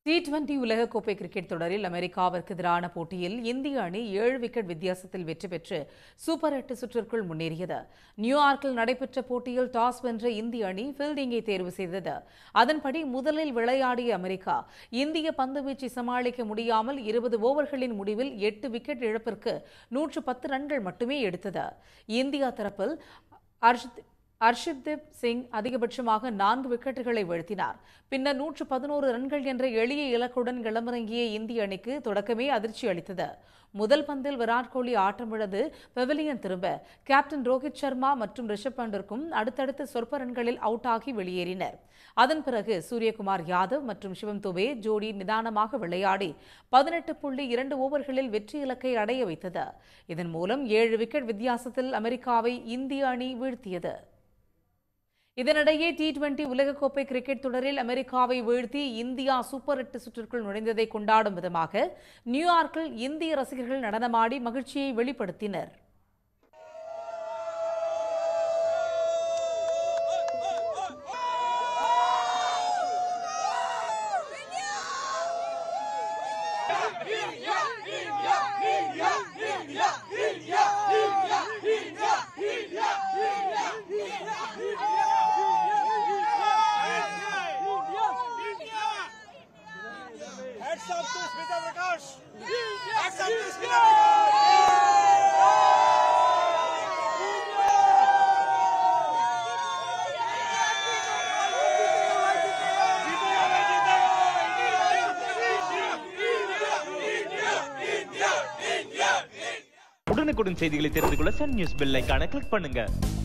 T twenty உலகக்கோப்பை cricket தொடரில் அமெரிக்காவிற்கு எதிரான போட்டியில் இந்திய அணி ஏழு விக்கெட் வித்தியாசத்தில் வெற்றி பெற்று சூப்பர் எட்டு சுற்றிற்குள் முன்னேறியது நியூயார்க்கில் நடைபெற்ற போட்டியில் டாஸ் வென்ற இந்திய அணி ஃபீல்டிங்கை தேர்வு செய்தது அதன்படி முதலில் விளையாடிய அமெரிக்கா இந்திய பந்துவீச்சை சமாளிக்க முடியாமல் இருபது ஓவர்களின் முடிவில் எட்டு விக்கெட் இழப்பிற்கு நூற்று பத்து ரன்கள் மட்டுமே எடுத்தது இந்தியா தரப்பில் அர்ஷித் அர்ஷித்தீப் சிங் அதிகபட்சமாக நான்கு விக்கெட்டுகளை வீழ்த்தினார் பின்னர் நூற்று பதினோரு ரன்கள் என்ற எளிய இலக்குடன் களமிறங்கிய இந்திய அணிக்கு தொடக்கமே அதிர்ச்சி அளித்தது முதல் பந்தில் விராட் கோலி ஆட்டமிழந்து பெவிலியன் திரும்ப கேப்டன் ரோஹித் சர்மா மற்றும் ரிஷப் பண்டிற்கும் அடுத்தடுத்து சொற்ப ரன்களில் அவுட் ஆகி வெளியேறினர் அதன் பிறகு சூரியகுமார் யாதவ் மற்றும் சிவம் துபே ஜோடி நிதானமாக விளையாடி பதினெட்டு புள்ளி இரண்டு ஓவர்களில் வெற்றி இலக்கை அடைய வைத்தது இதன் மூலம் ஏழு விக்கெட் வித்தியாசத்தில் அமெரிக்காவை இந்திய அணி வீழ்த்தியது இதனிடையே டி டுவெண்டி உலகக்கோப்பை கிரிக்கெட் தொடரில் அமெரிக்காவை வீழ்த்தி இந்தியா சூப்பர் எட்டு சுற்றிற்குள் நுழைந்ததை கொண்டாடும் விதமாக நியூயார்க்கில் இந்திய ரசிகர்கள் நடனமாடி மகிழ்ச்சியை வெளிப்படுத்தினர் Hats off to Smita Prakash! Hats off to Smita! உடனுக்குடன் செய்திகளை தெரிந்து கொள்ள சன் நியூஸ் பெல் ஐகானை கிளிக் பண்ணுங்க